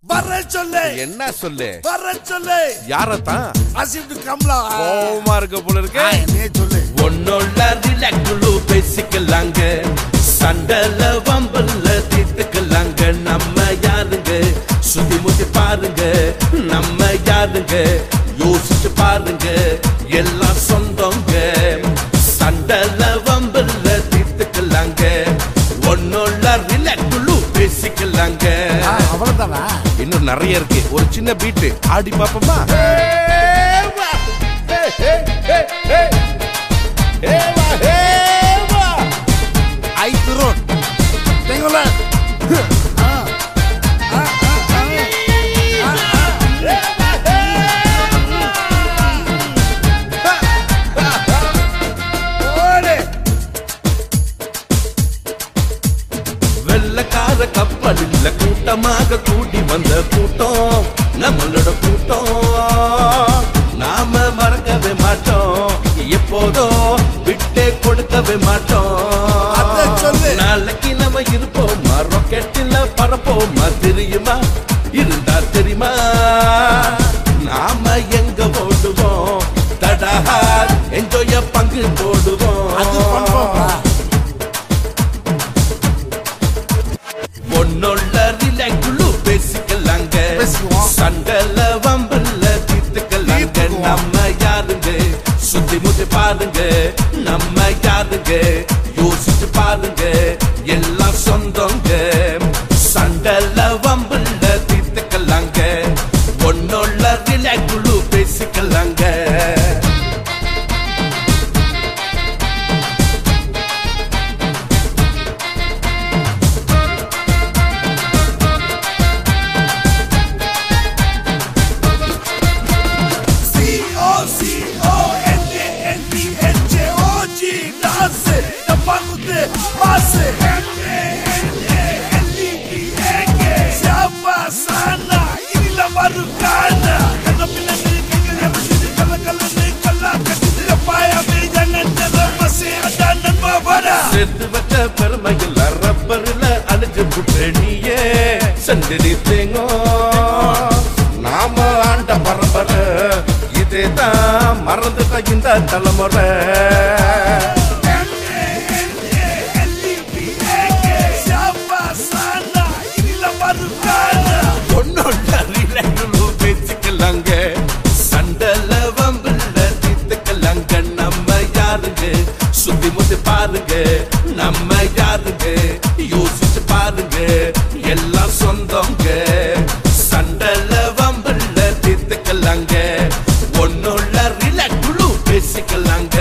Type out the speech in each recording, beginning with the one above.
வர சொல்லு என்ன சொல்லு வர சொல்லு யாரத்தான் அசிப்டு கம்லா கோவமா இருக்க போல இருக்கு நீ சொல்லு ஒன்னொள்ள ரிலாக்ஸுலு பேசிக்கலாங்க சண்டல வம்பல்ல தீர்த்துக்கலாங்க நம்ம யாருங்க சுத்தி முத்தி பாருங்க நம்ம யாருங்க யோசிச்சு பாருங்க எல்லாம் சொந்தங்க சண்டல வம்பல்ல தீர்த்துக்கலாங்க ஒன்னொள்ள ரிலாக்ஸுலு பேசிக்கலாங்க அவ்வளவுதானா இன்னும் நிறைய இருக்கு ஒரு சின்ன பீட்டு ஆடி பாப்போமா ஐ துரோன் தெங்கல வெள்ளக்கார கப்பலில் கூட்டமாக கூடி வந்த கூட்டம் நம்மளோட கூட்டம் நாம மறக்கவே மாட்டோம் எப்போதோ விட்டே கொடுக்கவே அத சொல்லு. மாட்டோம் நாளைக்கு நம்ம இருப்போமா ராக்கெட்டில் பறப்போமா தெரியுமா இருந்தா தெரியுமா நாம எங்க ஓடுவோம் தடா என்ஜாய பங்கு அது போடுவோம் கன்ஃபார்ம்டா ஒன்னொள்ள ரிலாக்ஸுலு பேசிக்கலாங்க பேசிக்குவோம். சண்டல வம்பல்ல தீர்த்துக்கலாங்க தீர்த்துக்குவோம். நம்ம யாருங்க சுத்தி முத்தி பாருங்க நம்ம யாருங்க யோசிச்சு பாருங்க எல்லாம் சொந்தங்க சண்டல வம்பல்ல தீர்த்துக்கலாங்க ஒன்னொள்ள ரிலாக்ஸுலு பேசிக்கலாங்க C-O-C-O-N-A-N-D-N-J-O-G Danse, da panute, passe N-A-N-A-L-I-B-A-G Siapa sana, inilah baru kana Kena bila ni kekal yang berdiri Kala-kala ni kala kecil Apa yang jangan dalam masih ada dan berbada சேர்த்து வச்ச பெருமையில் ரப்பரில் அழிஞ்சு புட்டு நீயே சண்டடி தேங்கோ நாம ஆண்ட பரம்பரை இதே தான் மறந்துட்ட இந்த தலைமுறை N-A-N-A-L-I-B-A-G Siapa sana, inilah baru kana ஒன்னொன்னு ரிலாக்ஸுலு பேசிக்கலாங்க சண்டல வம்புல தீர்த்துக்கலாங்க நம்ம யாருங்க சுத்தி முத்தி பாருங்க நம்ம யாருங்க யோசிச்சு பாருங்க எல்லாம் சொந்தங்க சண்டல வம்புல தீர்த்துக்கலாங்க ஒன்னொள்ள ரிலாக்ஸுலு பேசிக்கலாங்க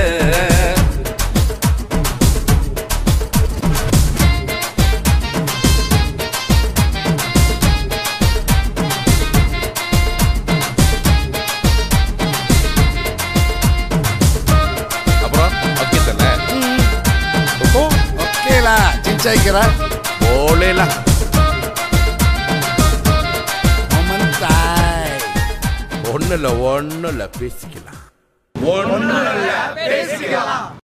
அப்புறம் ஓகே தானே ஓகேலா சின்சாய்க்கிறா ஓலேலா மொமெண்டாய் ஒண்ணு இல்ல ஒண்ணு இல்ல பேசிக்கலாம் ஒன்னு